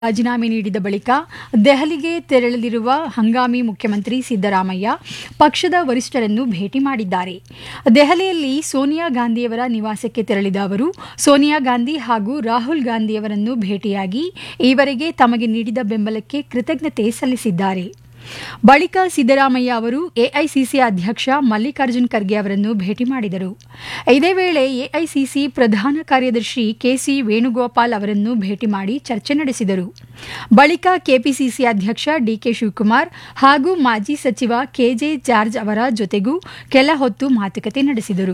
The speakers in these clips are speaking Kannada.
ರಾಜೀನಾಮೆ ನೀಡಿದ ಬಳಿಕ ದೆಹಲಿಗೆ ತೆರಳಲಿರುವ ಹಂಗಾಮಿ ಮುಖ್ಯಮಂತ್ರಿ ಸಿದ್ದರಾಮಯ್ಯ ಪಕ್ಷದ ವರಿಷ್ಠರನ್ನು ಭೇಟಿ ಮಾಡಿದ್ದಾರೆ ದೆಹಲಿಯಲ್ಲಿ ಸೋನಿಯಾ ಗಾಂಧಿಯವರ ನಿವಾಸಕ್ಕೆ ತೆರಳಿದ ಅವರು ಸೋನಿಯಾ ಗಾಂಧಿ ಹಾಗೂ ರಾಹುಲ್ ಗಾಂಧಿಯವರನ್ನು ಭೇಟಿಯಾಗಿ ಈವರೆಗೆ ತಮಗೆ ನೀಡಿದ ಬೆಂಬಲಕ್ಕೆ ಕೃತಜ್ಞತೆ ಸಲ್ಲಿಸಿದ್ದಾರೆ ಬಳಿಕ ಸಿದ್ದರಾಮಯ್ಯ ಅವರು ಎಐಸಿಸಿ ಅಧ್ಯಕ್ಷ ಮಲ್ಲಿಕಾರ್ಜುನ್ ಖರ್ಗೆ ಅವರನ್ನು ಭೇಟಿ ಮಾಡಿದರು ಇದೇ ವೇಳೆ ಎಐಸಿಸಿ ಪ್ರಧಾನ ಕಾರ್ಯದರ್ಶಿ ಕೆಸಿ ವೇಣುಗೋಪಾಲ್ ಅವರನ್ನು ಭೇಟಿ ಮಾಡಿ ಚರ್ಚೆ ನಡೆಸಿದರು ಬಳಿಕ ಕೆಪಿಸಿಸಿ ಅಧ್ಯಕ್ಷ ಡಿಕೆ ಶಿವಕುಮಾರ್ ಹಾಗೂ ಮಾಜಿ ಸಚಿವ ಕೆಜೆ ಜಾರ್ಜ್ ಅವರ ಜೊತೆಗೂ ಕೆಲ ಹೊತ್ತು ಮಾತುಕತೆ ನಡೆಸಿದರು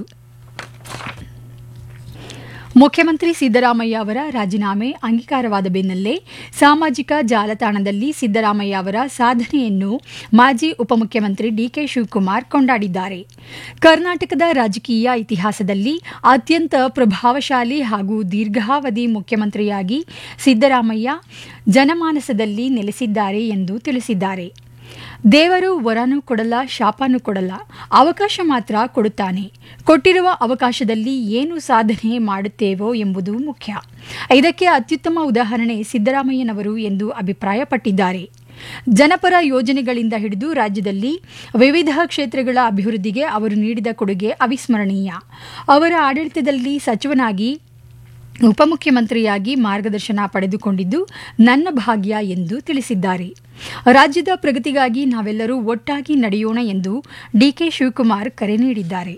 ಮುಖ್ಯಮಂತ್ರಿ ಸಿದ್ದರಾಮಯ್ಯ ಅವರ ರಾಜೀನಾಮೆ ಅಂಗೀಕಾರವಾದ ಬೆನ್ನಲ್ಲೇ ಸಾಮಾಜಿಕ ಜಾಲತಾಣದಲ್ಲಿ ಸಿದ್ದರಾಮಯ್ಯ ಅವರ ಸಾಧನೆಯನ್ನು ಮಾಜಿ ಉಪಮುಖ್ಯಮಂತ್ರಿ ಡಿಕೆ ಶಿವಕುಮಾರ್ ಕೊಂಡಾಡಿದ್ದಾರೆ ಕರ್ನಾಟಕದ ರಾಜಕೀಯ ಇತಿಹಾಸದಲ್ಲಿ ಅತ್ಯಂತ ಪ್ರಭಾವಶಾಲಿ ಹಾಗೂ ದೀರ್ಘಾವಧಿ ಮುಖ್ಯಮಂತ್ರಿಯಾಗಿ ಸಿದ್ದರಾಮಯ್ಯ ಜನಮಾನಸದಲ್ಲಿ ನೆಲೆಸಿದ್ದಾರೆ ಎಂದು ತಿಳಿಸಿದ್ದಾರೆ ದೇವರು ವರನೂ ಕೊಡಲ್ಲ ಶಾಪನೂ ಕೊಡಲ್ಲ ಅವಕಾಶ ಮಾತ್ರ ಕೊಡುತ್ತಾನೆ ಕೊಟ್ಟಿರುವ ಅವಕಾಶದಲ್ಲಿ ಏನು ಸಾಧನೆ ಮಾಡುತ್ತೇವೋ ಎಂಬುದು ಮುಖ್ಯ ಇದಕ್ಕೆ ಅತ್ಯುತ್ತಮ ಉದಾಹರಣೆ ಸಿದ್ದರಾಮಯ್ಯನವರು ಎಂದು ಅಭಿಪ್ರಾಯಪಟ್ಟಿದ್ದಾರೆ ಜನಪರ ಯೋಜನೆಗಳಿಂದ ಹಿಡಿದು ರಾಜ್ಯದಲ್ಲಿ ವಿವಿಧ ಕ್ಷೇತ್ರಗಳ ಅಭಿವೃದ್ಧಿಗೆ ಅವರು ನೀಡಿದ ಕೊಡುಗೆ ಅವಿಸ್ಮರಣೀಯ ಅವರ ಆಡಳಿತದಲ್ಲಿ ಸಚಿವನಾಗಿ ಉಪಮುಖ್ಯಮಂತ್ರಿಯಾಗಿ ಮಾರ್ಗದರ್ಶನ ಪಡೆದುಕೊಂಡಿದ್ದು ನನ್ನ ಭಾಗ್ಯ ಎಂದು ತಿಳಿಸಿದ್ದಾರೆ ರಾಜ್ಯದ ಪ್ರಗತಿಗಾಗಿ ನಾವೆಲ್ಲರೂ ಒಟ್ಟಾಗಿ ನಡೆಯೋಣ ಎಂದು ಡಿಕೆ ಶಿವಕುಮಾರ್ ಕರೆ ನೀಡಿದ್ದಾರೆ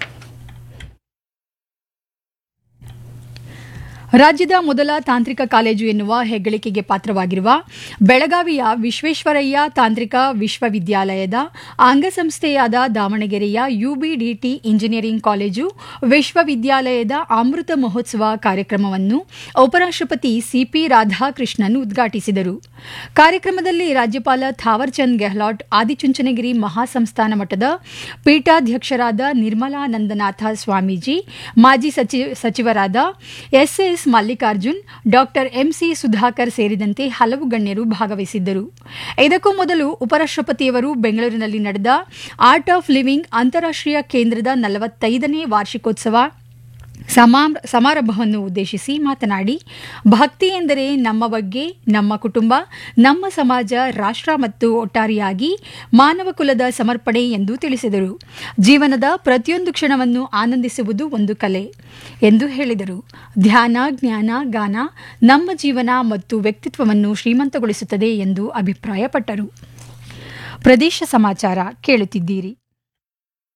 ರಾಜ್ಯದ ಮೊದಲ ತಾಂತ್ರಿಕ ಕಾಲೇಜು ಎನ್ನುವ ಹೆಗ್ಗಳಿಕೆಗೆ ಪಾತ್ರವಾಗಿರುವ ಬೆಳಗಾವಿಯ ವಿಶ್ವೇಶ್ವರಯ್ಯ ತಾಂತ್ರಿಕ ವಿಶ್ವವಿದ್ಯಾಲಯದ ಅಂಗಸಂಸ್ಥೆಯಾದ ದಾವಣಗೆರೆಯ ಯುಬಿಡಿಟಿ ಇಂಜಿನಿಯರಿಂಗ್ ಕಾಲೇಜು ವಿಶ್ವವಿದ್ಯಾಲಯದ ಅಮೃತ ಮಹೋತ್ಸವ ಕಾರ್ಯಕ್ರಮವನ್ನು ಉಪರಾಷ್ಟಪತಿ ಸಿಪಿ ರಾಧಾಕೃಷ್ಣನ್ ಉದ್ಘಾಟಿಸಿದರು ಕಾರ್ಯಕ್ರಮದಲ್ಲಿ ರಾಜ್ಯಪಾಲ ಥಾವರ್ಚಂದ್ ಗೆಹ್ಲಾಟ್ ಆದಿಚುಂಚನಗಿರಿ ಮಹಾಸಂಸ್ಥಾನ ಮಠದ ಪೀಠಾಧ್ಯಕ್ಷರಾದ ನಿರ್ಮಲಾನಂದನಾಥ ಸ್ವಾಮೀಜಿ ಮಾಜಿ ಸಚಿವರಾದ SS Mallikarjun doctor MC Sudhakar ಸೇರಿದಂತೆ ಹಲವು ಗಣ್ಯರು ಭಾಗವಹಿಸಿದ್ದರು ಇದಕ್ಕೂ ಮೊದಲು ಉಪರಾಷ್ಟಪತಿಯವರು ಬೆಂಗಳೂರಿನಲ್ಲಿ ನಡೆದ ಆರ್ಟ್ ಆಫ್ ಲಿವಿಂಗ್ ಅಂತಾರಾಷ್ಟೀಯ ಕೇಂದ್ರದ ನಲವತ್ತೈದನೇ ವಾರ್ಷಿಕೋತ್ಸವ ಸಮಾರಂಭವನ್ನು ಉದ್ದೇಶಿಸಿ ಮಾತನಾಡಿ ಭಕ್ತಿ ಎಂದರೆ ನಮ್ಮ ಬಗ್ಗೆ ನಮ್ಮ ಕುಟುಂಬ ನಮ್ಮ ಸಮಾಜ ರಾಷ್ಟ್ರ ಮತ್ತು ಒಟ್ಟಾರೆಯಾಗಿ ಮಾನವ ಕುಲದ ಸಮರ್ಪಣೆ ಎಂದು ತಿಳಿಸಿದರು ಜೀವನದ ಪ್ರತಿಯೊಂದು ಕ್ಷಣವನ್ನು ಆನಂದಿಸುವುದು ಒಂದು ಕಲೆ ಎಂದು ಹೇಳಿದರು ಧ್ಯಾನ ಜ್ಞಾನ ಗಾನ ನಮ್ಮ ಜೀವನ ಮತ್ತು ವ್ಯಕ್ತಿತ್ವವನ್ನು ಶ್ರೀಮಂತಗೊಳಿಸುತ್ತದೆ ಎಂದು ಅಭಿಪ್ರಾಯಪಟ್ಟರು ಪ್ರದೇಶ ಸಮಾಚಾರ ಕೇಳುತ್ತಿದ್ದೀರಿ